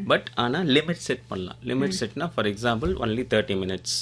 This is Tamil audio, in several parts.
பட் ஆனா லிமிட் செட் பண்ணலாம் லிமிட் செட்னா for example only thirty minutes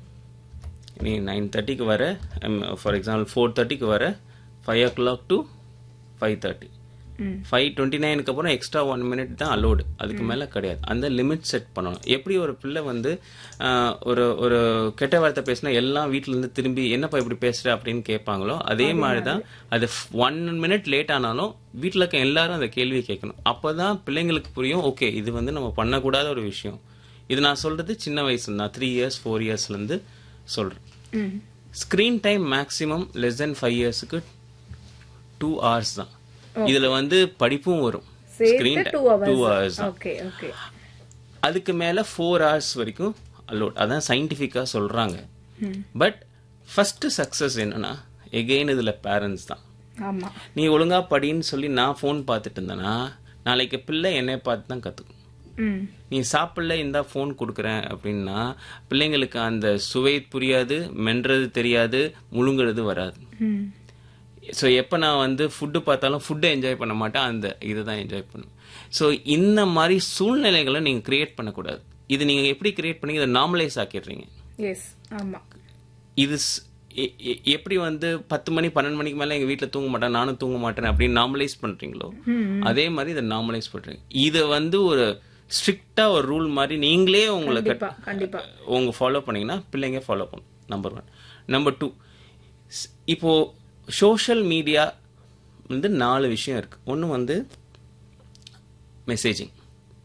நீ நைன் தேர்ட்டிக்கு வர ஃபார் எக்ஸாம்பிள் ஃபோர் தேர்ட்டிக்கு வர five o'clock to five thirty five twenty நைனுக்கு அப்புறம் எக்ஸ்ட்ரா ஒன் மினிட் தான் அலோடு அதுக்கு மேலே கிடையாது அந்த லிமிட் செட் பண்ணணும் எப்படி ஒரு பிள்ளை வந்து ஆஹ், ஒரு ஒரு கெட்ட வார்த்தை பேசினா எல்லாம் வீட்ல இருந்து திரும்பி என்னப்பா இப்படி பேசுற அப்படின்னு கேட்பாங்களோ அதே மாதிரி தான் அது ஒன் மினிட் லேட் ஆனாலும் வீட்டில் இருக்க எல்லாரும் அந்த கேள்வியை கேட்கணும் அப்பதான் பிள்ளைங்களுக்கு புரியும் ஓகே இது வந்து நம்ம பண்ணக்கூடாத ஒரு விஷயம் இது நான் சொல்றது சின்ன வயசுல நான் த்ரீ இயர்ஸ் ஃபோர் இயர்ஸ்லேருந்து சொல்றேன் ம் screen time maximum less than five இயர்ஸுக்கு டூ ஹவர்ஸ் தான் இதுல வந்து படிப்பும் வரும் ஸ்க்ரீன் சேர்த்து டூ டூ ஹவர்ஸ் ஹவர்ஸ் தான் ஓகே ஓகே அதுக்கு மேல ஃபோர் ஹவர்ஸ் வரைக்கும் அலோட் அதான் சயின்டிஃபிக்காக சொல்றாங்க பட் ஃபர்ஸ்ட் சக்சஸ் என்னன்னா எகெயின் இதுல பேரண்ட்ஸ் தான் ஆமா நீ ஒழுங்கா படின்னு சொல்லி நான் ஃபோன் பார்த்துட்டு இருந்தேன்னா நாளைக்கு பிள்ளை என்னை பார்த்து தான் கத்துக்கும் ம் நீ சாப்பிடல இந்த ஃபோன் கொடுக்குறேன் அப்படின்னா பிள்ளைங்களுக்கு அந்த சுவை புரியாது மென்றது தெரியாது முழுங்குறது வராது ம் ஸோ எப்போ நான் வந்து ஃபுட்டு பார்த்தாலும் ஃபுட்டை என்ஜாய் பண்ண மாட்டேன் அந்த இதை தான் என்ஜாய் பண்ணுவேன் ஸோ இந்த மாதிரி சூழ்நிலைகளை நீங்கள் கிரியேட் பண்ணக்கூடாது இது நீங்கள் எப்படி கிரியேட் பண்ணி இதை நார்மலைஸ் ஆக்கிடுறீங்க எஸ் ஆமா இது ஸ்- எ- எ- எப்படி வந்து பத்து மணி பன்னெண்டு மணிக்கு மேலே எங்கள் வீட்டில் தூங்க மாட்டேன் நானும் தூங்க மாட்டேன் அப்படின்னு நார்மலைஸ் பண்ணுறீங்களோ அதே மாதிரி இதை நார்மலைஸ் பண்ணுறீங்க இதை வந்து ஒரு ஸ்ட்ரிக்டாக ஒரு ரூல் மாதிரி நீங்களே உங்களை கட் கண்டிப்பா கண்டிப்பா உங்க ஃபாலோ பண்ணீங்கன்னா பிள்ளைங்க ஃபாலோ பண்ணும் நம்பர் ஒன் நம்பர் டூ இப்போ சோஷியல் மீடியா வந்து நாலு விஷயம் இருக்கு ஒன்று வந்து மெசேஜிங்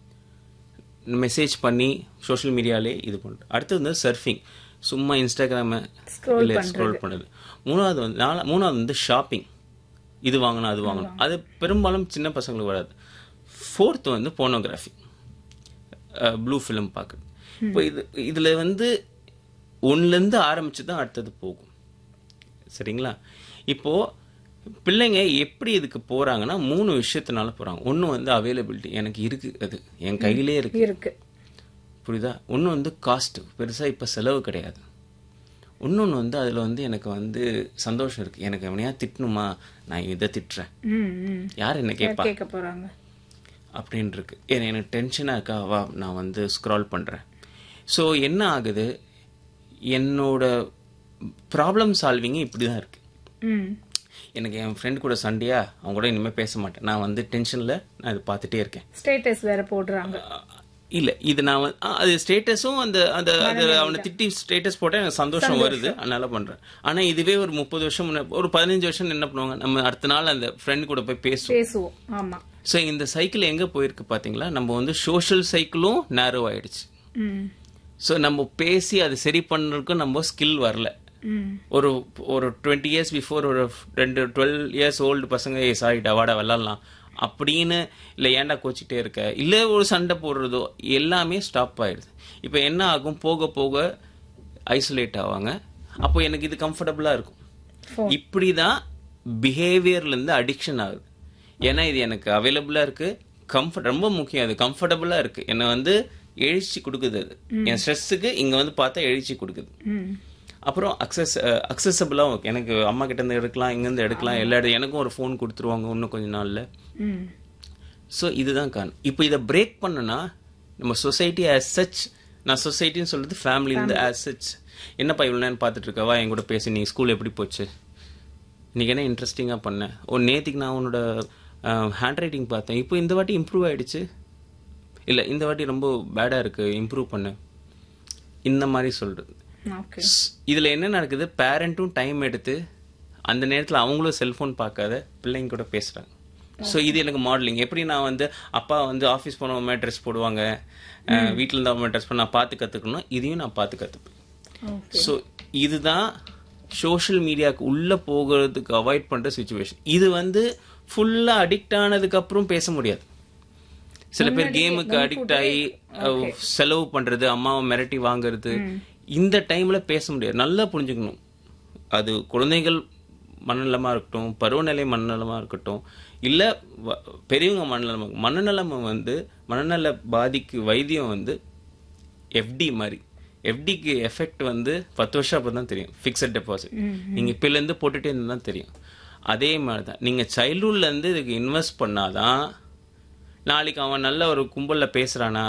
மெசேஜ் பண்ணி சோஷியல் மீடியாலே இது பண்ணுறது அடுத்தது வந்து சர்ஃபிங் சும்மா இன்ஸ்டாகிராமை Scroll இல்லை ஸ்க்ரோல் பண்ணுறது மூணாவது வந்து நாலா மூணாவது வந்து ஷாப்பிங் இது வாங்கணும் அது வாங்கணும் அது பெரும்பாலும் சின்ன பசங்களுக்கு வராது ஃபோர்த் வந்து போனோகிராஃபி ப்ளூ ஃபிலிம் பார்க்குறது இப்போ இது இதில் வந்து ஒன்றுலேருந்து ஆரம்பிச்சு தான் அடுத்தது போகும் சரிங்களா இப்போ பிள்ளைங்க எப்படி இதுக்கு போறாங்கன்னா மூணு விஷயத்தினால போறாங்க ஒன்று வந்து அவைலபிலிட்டி எனக்கு இருக்கு அது என் கையிலே இருக்கு இருக்கு புரியுதா ஒன்று வந்து காஸ்ட் பெருசாக இப்போ செலவு கிடையாது இன்னொன்று வந்து அதில் வந்து எனக்கு வந்து சந்தோஷம் இருக்கு எனக்கு எவனையா திட்டணுமா நான் இதை திட்டுறேன் ம் ம் யார் என்ன கேட்பா கேட்க போறாங்க அப்படின்னு இருக்கு ஏன்னா எனக்கு டென்ஷனாக இருக்கா வா நான் வந்து ஸ்க்ரால் பண்ணுறேன் ஸோ என்ன ஆகுது என்னோட ப்ராப்ளம் சால்விங் இப்படி தான் இருக்கு ம் எனக்கு என் ஃப்ரெண்ட் கூட சண்டையா அவங்க கூட இனிமேல் பேச மாட்டேன் நான் வந்து டென்ஷனில் நான் இது பார்த்துட்டே இருக்கேன் ஸ்டேட்டஸ் வேற போடுறாங்க இல்ல இது நான் வந்து- ஆ, அது ஸ்டேட்டஸும் அந்த அந்த அது அவனை திட்டி ஸ்டேட்டஸ் போட்டா எனக்கு சந்தோஷம் வருது அதனால பண்றேன் ஆனா இதுவே ஒரு முப்பது வருஷம் முன்ன ஒரு பதினஞ்சு வருஷம் என்ன பண்ணுவாங்க நம்ம அடுத்த நாள் அந்த ஃப்ரெண்ட் கூட போய் பேசுவோம் பேசுவோம் ஆமா ஸோ இந்த சைக்கிள் எங்க போயிருக்கு பாத்தீங்களா நம்ம வந்து சோஷியல் சைக்கிளும் நேரோ ஆயிடுச்சு ம் ஸோ நம்ம பேசி அதை சரி பண்ணுறதுக்கும் நம்ம ஸ்கில் வரல ம் ஒரு ஒரு டுவெண்ட்டி இயர்ஸ் பிஃபோர் ஒரு ரெண்டு டுவெல் இயர்ஸ் ஓல்டு பசங்க ஏ சாரிடா வாடா விளாட்லாம் அப்படின்னு இல்லை ஏன்டா கோச்சிக்கிட்டே இருக்க இல்லை ஒரு சண்டை போடுறதோ எல்லாமே ஸ்டாப் ஆயிடுது இப்போ என்ன ஆகும் போக போக ஐசோலேட் ஆவாங்க அப்போ எனக்கு இது கம்ஃபர்டபுளாக இருக்கும் Phone. இப்படி தான் பிஹேவியர்லேருந்து அடிக்ஷன் ஆகுது ஏன்னா இது எனக்கு அவைலபிளாக இருக்கு கம்ஃபர்ட் ரொம்ப முக்கியம் அது கம்ஃபர்டபுளாக இருக்கு என்னை வந்து எழுச்சி கொடுக்குது அது என் ஸ்ட்ரெஸ்ஸுக்கு இங்கே வந்து பார்த்தா எழுச்சி கொடுக்குது ம் அப்புறம் அக்சஸ் அக்சசபிளாக எனக்கு அம்மா கிட்ட இருந்து எடுக்கலாம் இங்கேருந்து எடுக்கலாம் எல்லா இடத்துல எனக்கும் ஒரு ஃபோன் கொடுத்துருவாங்க இன்னும் கொஞ்ச நாளில் ம் ஸோ இதுதான் காரணம் இப்போ இதை பிரேக் பண்ணனா நம்ம சொசைட்டி ஆஸ் சச் நான் சொசைட்டின்னு சொல்றது ஃபேமிலி இருந்து ஆஸ் சச் என்னப்பா இவ்வளோ நேரம் பார்த்துட்டு இருக்கவா என் கூட பேசி நீ ஸ்கூல் எப்படி போச்சு இன்னைக்கு என்ன இன்ட்ரெஸ்டிங்காக பண்ணேன் ஓ நேத்திக்கு நான் உன்னோட ஹேண்ட் ரைட்டிங் பார்த்தேன் இப்போ இந்த வாட்டி இம்ப்ரூவ் ஆயிடுச்சு இல்லை இந்த வாட்டி ரொம்ப பேடாக இருக்கு இம்ப்ரூவ் பண்ணு இந்த மாதிரி சொல்றது ஓகே இதுல என்ன நடக்குது பேரண்ட்டும் டைம் எடுத்து அந்த நேரத்துல அவங்களும் செல்போன் பார்க்காத பிள்ளைங்க கூட பேசுறாங்க ஸோ இது எனக்கு மாடலிங் எப்படி நான் வந்து அப்பா வந்து ஆஃபீஸ் போனவங்க ட்ரெஸ் போடுவாங்க அஹ், வீட்ல இருந்தவங்க ட்ரெஸ் பண்ண நான் பார்த்து கத்துக்கணும் இதையும் நான் பார்த்து கத்துப்பேன் ஓகே ஸோ இதுதான் சோஷியல் மீடியாவுக்கு உள்ள போகிறதுக்கு அவாய்ட் பண்ற சுச்சுவேஷன் இது வந்து ஃபுல்லா அடிக்ட் ஆனதுக்கு அப்புறம் பேச முடியாது சில பேர் கேமுக்கு அடிக்ட் ஆகி அஹ், செலவு பண்றது அம்மாவை மிரட்டி வாங்குறது இந்த டைம்ல பேச முடியாது நல்லா புரிஞ்சுக்கணும் அது குழந்தைகள் மனநலமா இருக்கட்டும் பருவநிலை மனநலமா இருக்கட்டும் இல்ல வ- பெரியவங்க மனநலம் மனநலம் வந்து மனநல பாதிக்கு வைத்தியம் வந்து எஃப்டி மாதிரி எஃப்டிக்கு எஃபெக்ட் வந்து பத்து வருஷம் அப்புறம் தான் தெரியும் ஃபிக்ஸட் டெபாசிட் நீங்க இப்பல இருந்து போட்டுட்டே இருந்தா தான் தெரியும் அதே மாதிரி தான் நீங்க சைல்ட்ஹுட்ல இருந்து இதுக்கு இன்வெஸ்ட் பண்ணாதான் நாளைக்கு அவன் நல்ல ஒரு கும்பல்ல பேசுறானா